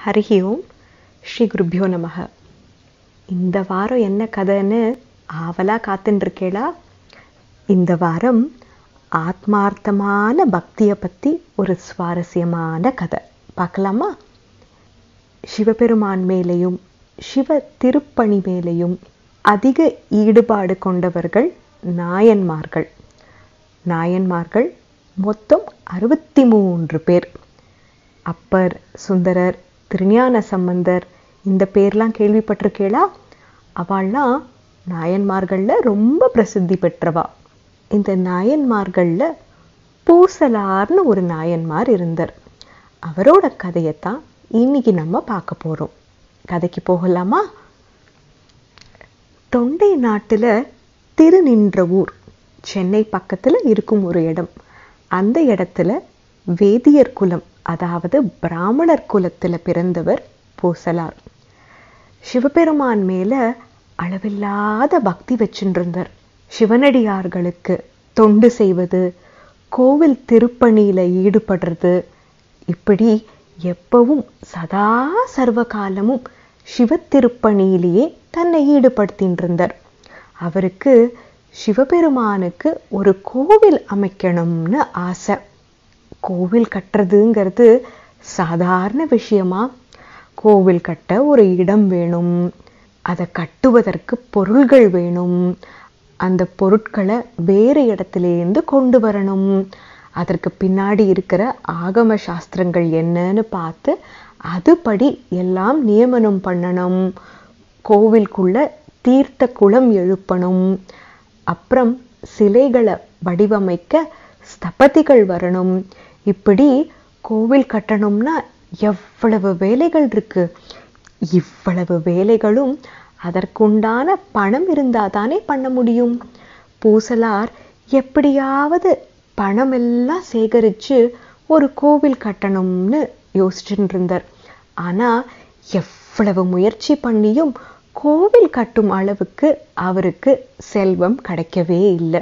ஹரிஹி ஓம் ஸ்ரீ குருப்பியோ நமக இந்த வாரம் என்ன கதைன்னு ஆவலா காத்துன்னு இருக்கேளா இந்த வாரம் ஆத்மார்த்தமான பக்தியை பற்றி ஒரு சுவாரஸ்யமான கதை பார்க்கலாமா சிவபெருமான் மேலேயும் சிவ திருப்பணி மேலேயும் அதிக ஈடுபாடு கொண்டவர்கள் நாயன்மார்கள் நாயன்மார்கள் மொத்தம் அறுபத்தி மூன்று பேர் அப்பர் சுந்தரர் திருஞான சம்பந்தர் இந்த பேர்லாம் கேள்விப்பட்டிருக்கேளா அவள்லாம் நாயன்மார்களில் ரொம்ப பிரசித்தி பெற்றவா இந்த நாயன்மார்களில் பூசலார்னு ஒரு நாயன்மார் இருந்தார் அவரோட கதையைத்தான் இன்னைக்கு நம்ம பார்க்க போகிறோம் கதைக்கு போகலாமா தொண்டை நாட்டில் திருநின்ற ஊர் சென்னை பக்கத்தில் இருக்கும் ஒரு இடம் அந்த இடத்துல வேதியர் குலம் அதாவது பிராமணர் குலத்தில் பிறந்தவர் பூசலார் சிவபெருமான் மேல அளவில்லாத பக்தி வச்சுருந்தார் சிவனடியார்களுக்கு தொண்டு செய்வது கோவில் திருப்பணியில ஈடுபடுறது இப்படி எப்பவும் சதா சர்வ காலமும் சிவ திருப்பணியிலேயே தன்னை ஈடுபடுத்தின்னு இருந்தார் அவருக்கு சிவபெருமானுக்கு ஒரு கோவில் அமைக்கணும்னு ஆசை கோவில் கட்டுறதுங்கிறது சாதாரண விஷயமா கோவில் கட்ட ஒரு இடம் வேணும் அதை கட்டுவதற்கு பொருள்கள் வேணும் அந்த பொருட்களை வேறு இடத்துலேருந்து கொண்டு வரணும் அதற்கு பின்னாடி இருக்கிற ஆகம சாஸ்திரங்கள் என்னன்னு பார்த்து அதுபடி எல்லாம் நியமனம் பண்ணணும் கோவிலுக்குள்ள தீர்த்த குளம் எழுப்பணும் அப்புறம் சிலைகளை வடிவமைக்க ஸ்தபதிகள் வரணும் இப்படி கோவில் கட்டணும்னா எவ்வளவு வேலைகள் இருக்கு இவ்வளவு வேலைகளும் அதற்குண்டான பணம் இருந்தா தானே பண்ண முடியும் பூசலார் எப்படியாவது பணம் எல்லாம் சேகரிச்சு ஒரு கோவில் கட்டணும்னு யோசிச்சுட்டு இருந்தார் ஆனா எவ்வளவு முயற்சி பண்ணியும் கோவில் கட்டும் அளவுக்கு அவருக்கு செல்வம் கிடைக்கவே இல்லை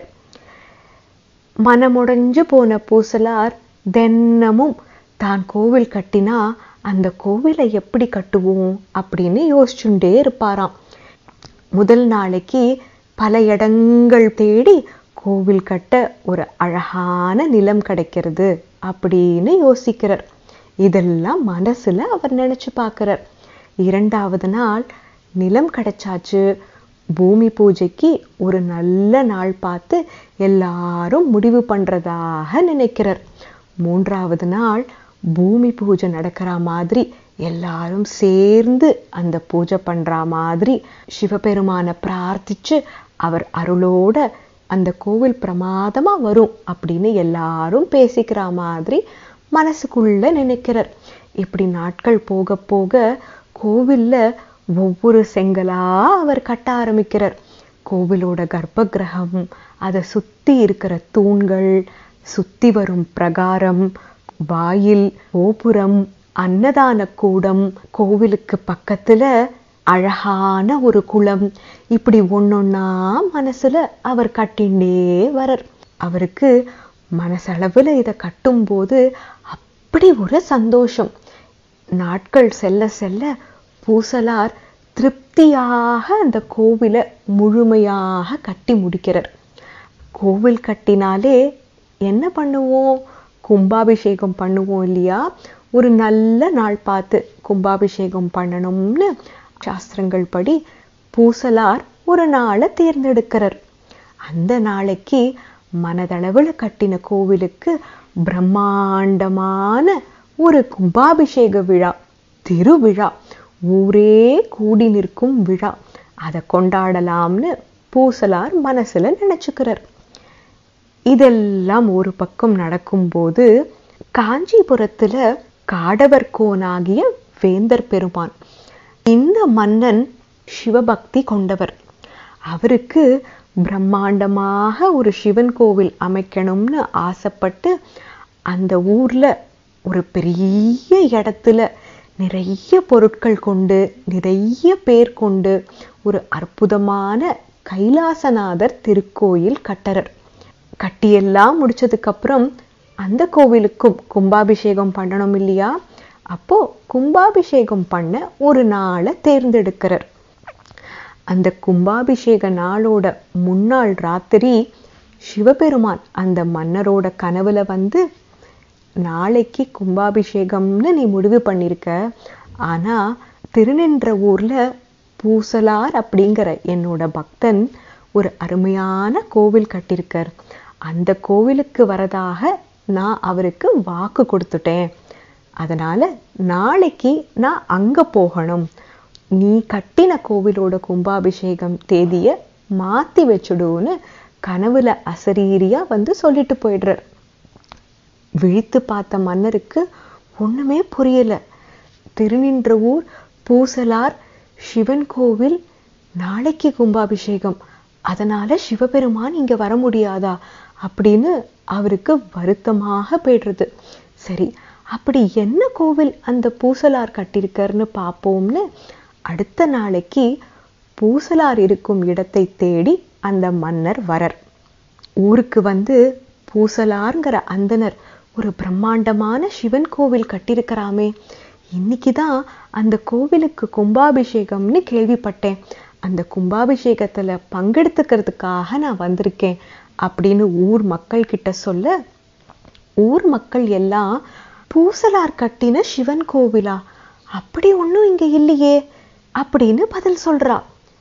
மனமுடைஞ்சு போன பூசலார் தினமும் தான் கோவில் கட்டினா அந்த கோவிலை எப்படி கட்டுவோம் அப்படின்னு யோசிச்சுட்டே இருப்பாராம் முதல் நாளைக்கு பல இடங்கள் தேடி கோவில் கட்ட ஒரு அழகான நிலம் கிடைக்கிறது அப்படின்னு யோசிக்கிறார் இதெல்லாம் மனசுல அவர் நினைச்சு பார்க்கிறார் இரண்டாவது நாள் நிலம் கிடைச்சாச்சு பூமி பூஜைக்கு ஒரு நல்ல நாள் பார்த்து எல்லாரும் முடிவு பண்றதாக நினைக்கிறார் மூன்றாவது நாள் பூமி பூஜை நடக்கிற மாதிரி எல்லாரும் சேர்ந்து அந்த பூஜை பண்ற மாதிரி சிவபெருமான பிரார்த்திச்சு அவர் அருளோட அந்த கோவில் பிரமாதமா வரும் அப்படின்னு எல்லாரும் பேசிக்கிற மாதிரி மனசுக்குள்ள நினைக்கிறார் இப்படி நாட்கள் போக போக கோவில்ல ஒவ்வொரு செங்கலா அவர் கட்ட ஆரம்பிக்கிறார் கோவிலோட கர்ப்ப கிரகம் அதை சுத்தி இருக்கிற தூண்கள் சுத்தி வரும் பிரகாரம் வாயில் கோபுரம் அன்னதான கூடம் கோவிலுக்கு பக்கத்துல அழகான ஒரு குளம் இப்படி ஒன்னொன்னா மனசுல அவர் கட்டிண்டே வரார் அவருக்கு மனசளவுல இதை கட்டும்போது அப்படி ஒரு சந்தோஷம் நாட்கள் செல்ல செல்ல பூசலார் திருப்தியாக அந்த கோவிலை முழுமையாக கட்டி முடிக்கிறார் கோவில் கட்டினாலே என்ன பண்ணுவோம் கும்பாபிஷேகம் பண்ணுவோம் இல்லையா ஒரு நல்ல நாள் பார்த்து கும்பாபிஷேகம் பண்ணணும்னு சாஸ்திரங்கள் படி பூசலார் ஒரு நாளை தேர்ந்தெடுக்கிறார் அந்த நாளைக்கு மனதளவில் கட்டின கோவிலுக்கு பிரம்மாண்டமான ஒரு கும்பாபிஷேக விழா திருவிழா ஊரே கூடி நிற்கும் விழா அதை கொண்டாடலாம்னு பூசலார் மனசுல நினைச்சுக்கிறார் இதெல்லாம் ஒரு பக்கம் நடக்கும்போது காஞ்சிபுரத்துல காடவர்கோனாகிய வேந்தர் பெருமான் இந்த மன்னன் சிவபக்தி கொண்டவர் அவருக்கு பிரம்மாண்டமாக ஒரு சிவன் கோவில் அமைக்கணும்னு ஆசைப்பட்டு அந்த ஊர்ல ஒரு பெரிய இடத்துல நிறைய பொருட்கள் கொண்டு நிறைய பேர் கொண்டு ஒரு அற்புதமான கைலாசநாதர் திருக்கோயில் கட்டறர் கட்டியெல்லாம் முடிச்சதுக்கு அப்புறம் அந்த கோவிலுக்கும் கும்பாபிஷேகம் பண்ணணும் இல்லையா அப்போ கும்பாபிஷேகம் பண்ண ஒரு நாளை தேர்ந்தெடுக்கிறார் அந்த கும்பாபிஷேக நாளோட முன்னாள் ராத்திரி சிவபெருமான் அந்த மன்னரோட கனவுல வந்து நாளைக்கு கும்பாபிஷேகம்னு நீ முடிவு பண்ணிருக்க ஆனா திருநின்ற ஊர்ல பூசலார் அப்படிங்கிற என்னோட பக்தன் ஒரு அருமையான கோவில் கட்டியிருக்கார் அந்த கோவிலுக்கு வரதாக நான் அவருக்கு வாக்கு கொடுத்துட்டேன் அதனால நாளைக்கு நான் அங்க போகணும் நீ கட்டின கோவிலோட கும்பாபிஷேகம் தேதிய மாத்தி வச்சுடுன்னு கனவுல அசரீரியா வந்து சொல்லிட்டு போயிடுறார் விழித்து பார்த்த மன்னருக்கு ஒண்ணுமே புரியல திருநின்ற ஊர் பூசலார் சிவன் கோவில் நாளைக்கு கும்பாபிஷேகம் அதனால சிவபெருமான் இங்க வர முடியாதா அப்படின்னு அவருக்கு வருத்தமாக போயிடுறது சரி அப்படி என்ன கோவில் அந்த பூசலார் கட்டியிருக்காருன்னு பார்ப்போம்னு அடுத்த நாளைக்கு பூசலார் இருக்கும் இடத்தை தேடி அந்த மன்னர் வரர் ஊருக்கு வந்து பூசலார்ங்கிற அந்தனர் ஒரு பிரம்மாண்டமான சிவன் கோவில் கட்டியிருக்கிறாமே இன்னைக்குதான் அந்த கோவிலுக்கு கும்பாபிஷேகம்னு கேள்விப்பட்டேன் அந்த கும்பாபிஷேகத்துல பங்கெடுத்துக்கிறதுக்காக நான் வந்திருக்கேன் அப்படின்னு ஊர் மக்கள் கிட்ட சொல்ல ஊர் மக்கள் எல்லாம் பூசலார் கட்டின சிவன் கோவிலா அப்படி ஒண்ணும் இங்க இல்லையே அப்படின்னு பதில் சொல்றா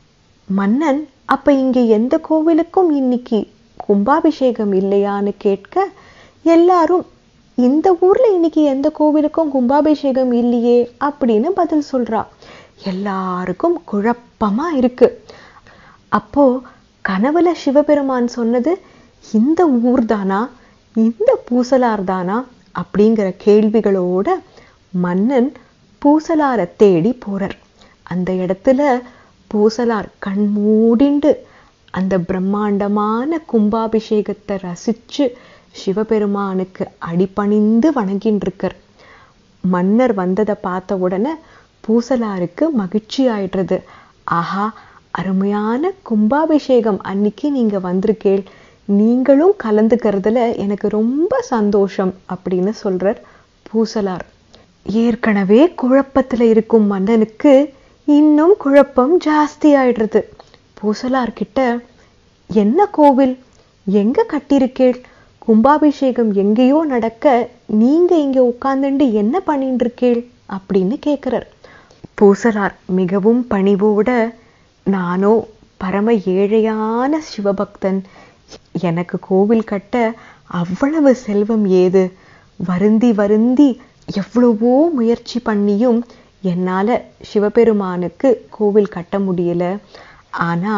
மன்னன் அப்ப இங்க எந்த கோவிலுக்கும் இன்னைக்கு கும்பாபிஷேகம் இல்லையான்னு கேட்க எல்லாரும் இந்த ஊர்ல இன்னைக்கு எந்த கோவிலுக்கும் கும்பாபிஷேகம் இல்லையே அப்படின்னு பதில் சொல்றா எல்லாருக்கும் குழப்பமா இருக்கு அப்போ கனவுல சிவபெருமான் சொன்னது இந்த ஊர் தானா இந்த பூசலார் தானா அப்படிங்கிற கேள்விகளோட மன்னன் பூசலாரை தேடி போறார் அந்த இடத்துல பூசலார் கண் மூடிண்டு அந்த பிரம்மாண்டமான கும்பாபிஷேகத்தை ரசிச்சு சிவபெருமானுக்கு அடிபணிந்து வணங்கின்னு இருக்கார் மன்னர் வந்ததை பார்த்த உடனே பூசலாருக்கு மகிழ்ச்சி ஆயிடுறது ஆஹா அருமையான கும்பாபிஷேகம் அன்னைக்கு நீங்க வந்திருக்கேள் நீங்களும் கலந்துக்கிறதுல எனக்கு ரொம்ப சந்தோஷம் அப்படின்னு சொல்றார் பூசலார் ஏற்கனவே குழப்பத்துல இருக்கும் மன்னனுக்கு இன்னும் குழப்பம் ஜாஸ்தி ஆயிடுறது பூசலார் கிட்ட என்ன கோவில் எங்க கட்டியிருக்கேள் கும்பாபிஷேகம் எங்கேயோ நடக்க நீங்க இங்க உட்கார்ந்துண்டு என்ன பண்ணிட்டு இருக்கேள் அப்படின்னு கேட்கிறார் பூசலார் மிகவும் பணிவோட நானோ பரம ஏழையான சிவபக்தன் எனக்கு கோவில் கட்ட அவ்வளவு செல்வம் ஏது வருந்தி வருந்தி எவ்வளவோ முயற்சி பண்ணியும் என்னால சிவபெருமானுக்கு கோவில் கட்ட முடியல ஆனா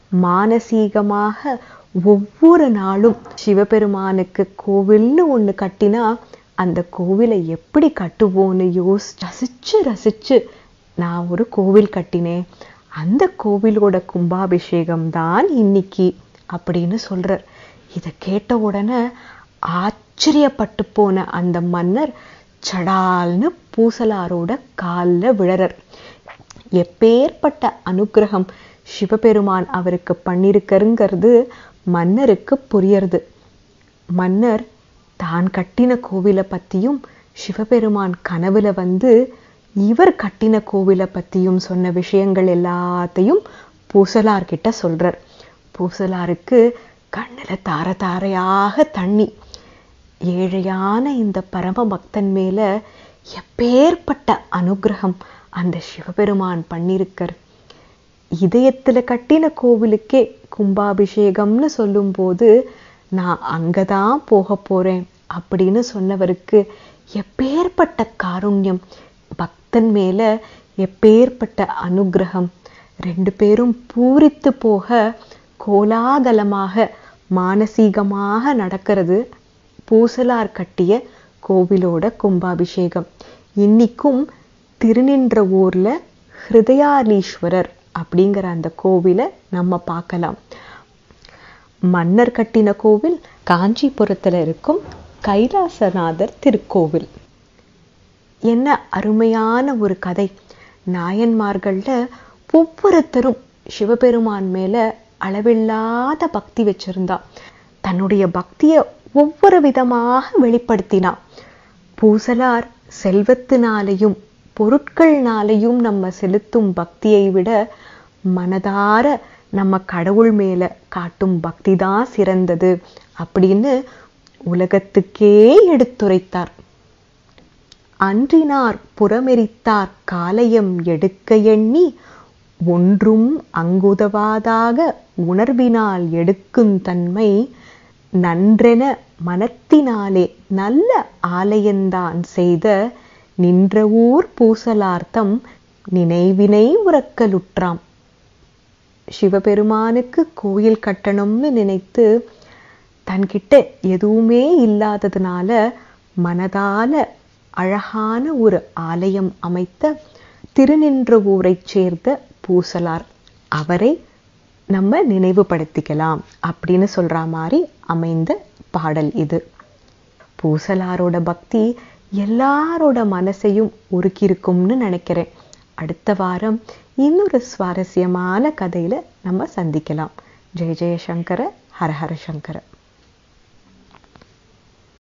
மானசீகமாக ஒவ்வொரு நாளும் சிவபெருமானுக்கு கோவில்னு ஒண்ணு கட்டினா அந்த கோவிலை எப்படி கட்டுவோன்னு யோசி ரசிச்சு ரசிச்சு நான் ஒரு கோவில் கட்டினேன் அந்த கோவிலோட கும்பாபிஷேகம் தான் இன்னைக்கு அப்படின்னு சொல்றார் இத கேட்ட உடனே ஆச்சரியப்பட்டு போன அந்த மன்னர் சடால்னு பூசலாரோட கால்ல விழறர் எப்பேற்பட்ட அனுக்கிரகம் சிவபெருமான் அவருக்கு பண்ணிருக்கருங்கிறது மன்னருக்கு புரியறது மன்னர் தான் கட்டின கோவிலை பத்தியும் சிவபெருமான் கனவுல வந்து இவர் கட்டின கோவிலை பத்தியும் சொன்ன விஷயங்கள் எல்லாத்தையும் பூசலார்கிட்ட சொல்றார் பூசலாருக்கு கண்ணுல தார தாரையாக தண்ணி ஏழையான இந்த பரம பக்தன் மேல எப்பேற்பட்ட அனுகிரகம் அந்த சிவபெருமான் பண்ணிருக்கார் இதயத்துல கட்டின கோவிலுக்கே கும்பாபிஷேகம்னு சொல்லும்போது நான் அங்கதான் போக போறேன் அப்படின்னு சொன்னவருக்கு எப்பேற்பட்ட காருண்யம் பக்தன் மேல எப்பேற்பட்ட அனுகிரகம் ரெண்டு பேரும் பூரித்து போக கோலாகலமாக மானசீகமாக நடக்கிறது பூசலார் கட்டிய கோவிலோட கும்பாபிஷேகம் இன்னிக்கும் திருநின்ற ஊர்ல ஹிருதயாலீஸ்வரர் அப்படிங்கிற அந்த கோவிலை நம்ம பார்க்கலாம் மன்னர் கட்டின கோவில் காஞ்சிபுரத்துல இருக்கும் கைலாசநாதர் திருக்கோவில் என்ன அருமையான ஒரு கதை நாயன்மார்கள்ல ஒவ்வொருத்தரும் சிவபெருமான் மேல அளவில்லாத பக்தி வச்சிருந்தா தன்னுடைய பக்திய ஒவ்வொரு விதமாக வெளிப்படுத்தினா பூசலார் செல்வத்தினாலையும் பொருட்கள்னாலையும் நம்ம செலுத்தும் பக்தியை விட மனதார நம்ம கடவுள் மேல காட்டும் பக்தி தான் சிறந்தது அப்படின்னு உலகத்துக்கே எடுத்துரைத்தார் அன்றினார் புறமெரித்தார் காலயம் எடுக்க எண்ணி ஒன்றும் அங்குதவாதாக உணர்வினால் எடுக்கும் தன்மை நன்றென மனத்தினாலே நல்ல ஆலயந்தான் செய்த நின்ற ஊர் பூசலார்த்தம் நினைவினை உறக்கலுற்றாம் சிவபெருமானுக்கு கோயில் கட்டணும்னு நினைத்து தன்கிட்ட எதுவுமே இல்லாததுனால மனதால அழகான ஒரு ஆலயம் அமைத்த திருநின்ற ஊரைச் சேர்ந்த பூசலார் அவரை நம்ம நினைவுபடுத்திக்கலாம் அப்படின்னு சொல்ற மாதிரி அமைந்த பாடல் இது பூசலாரோட பக்தி எல்லாரோட மனசையும் உருக்கியிருக்கும்னு நினைக்கிறேன் அடுத்த வாரம் இன்னொரு சுவாரஸ்யமான கதையில நம்ம சந்திக்கலாம் ஜெய ஜெயசங்கர ஹரஹர சங்கர